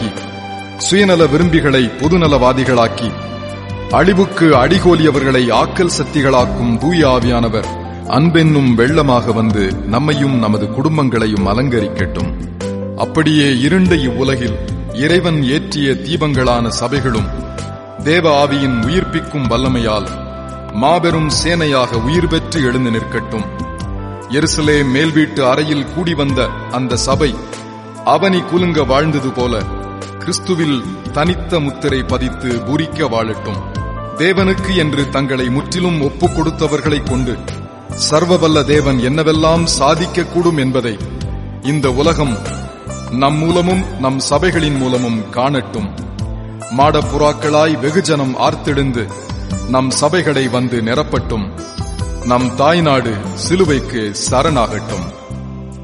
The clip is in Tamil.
விரோதிகளாக்கி சுயநல விரும்பிகளை பொதுநலவாதிகளாக்கி அழிவுக்கு அடிகோலியவர்களை ஆக்கல் சக்திகளாக்கும் தூய ஆவியானவர் அன்பென்னும் வெள்ளமாக வந்து நம்மையும் நமது குடும்பங்களையும் அலங்கரிக்கட்டும் அப்படியே இருண்ட இவ்வுலகில் இறைவன் ஏற்றிய தீபங்களான சபைகளும் தேவ ஆவியின் உயிர்ப்பிக்கும் வல்லமையால் மாபெரும் சேனையாக உயிர் பெற்று எழுந்து நிற்கட்டும் எருசலே மேல் வீட்டு அறையில் கூடி வந்த அந்த சபை அவனி குலுங்க வாழ்ந்தது போல கிறிஸ்துவில் தனித்த முத்திரை பதித்து பூரிக்க வாழட்டும் தேவனுக்கு என்று தங்களை முற்றிலும் ஒப்புக் கொடுத்தவர்களைக் கொண்டு சர்வவல்ல தேவன் என்னவெல்லாம் சாதிக்கக்கூடும் என்பதை இந்த உலகம் நம் மூலமும் நம் சபைகளின் மூலமும் காணட்டும் மாடப்புறாக்களாய் வெகுஜனம் ஆர்த்தெழுந்து நம் சபைகளை வந்து நிரப்பட்டும் நம் தாய்நாடு சிலுவைக்கு சரணாகட்டும்